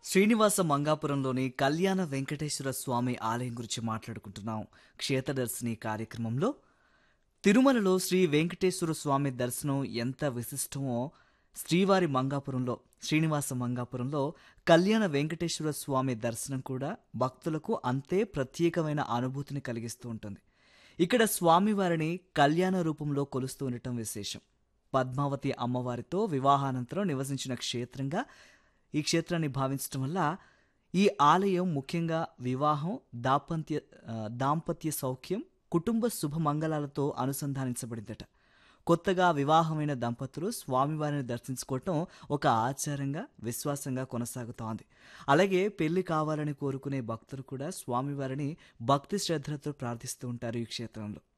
శ్రీనివాస మంగాపురంలోని కళ్యాణ వెంకటేశ్వర స్వామి ఆలయం గురించి మాట్లాడుకుంటున్నాం క్షేత్రదర్శిని కార్యక్రమంలో తిరుమలలో శ్రీ వెంకటేశ్వర స్వామి దర్శనం ఎంత విశిష్టమో శ్రీవారి మంగాపురంలో శ్రీనివాస మంగాపురంలో కళ్యాణ వెంకటేశ్వర స్వామి దర్శనం కూడా భక్తులకు అంతే ప్రత్యేకమైన అనుభూతిని కలిగిస్తూ ఉంటుంది ఇక్కడ స్వామివారిని కళ్యాణ రూపంలో కొలుస్తూ ఉండటం విశేషం పద్మావతి అమ్మవారితో వివాహానంతరం నివసించిన క్షేత్రంగా ఈ క్షేత్రాన్ని భావించడం వల్ల ఈ ఆలయం ముఖ్యంగా వివాహం దాంపత్య ఆ, దాంపత్య సౌఖ్యం కుటుంబ శుభమంగళాలతో అనుసంధానించబడిందట కొత్తగా వివాహమైన దంపతులు స్వామివారిని దర్శించుకోవటం ఒక ఆచారంగా విశ్వాసంగా కొనసాగుతోంది అలాగే పెళ్లి కావాలని కోరుకునే భక్తులు కూడా స్వామివారిని భక్తి శ్రద్ధలతో ప్రార్థిస్తూ ఉంటారు ఈ క్షేత్రంలో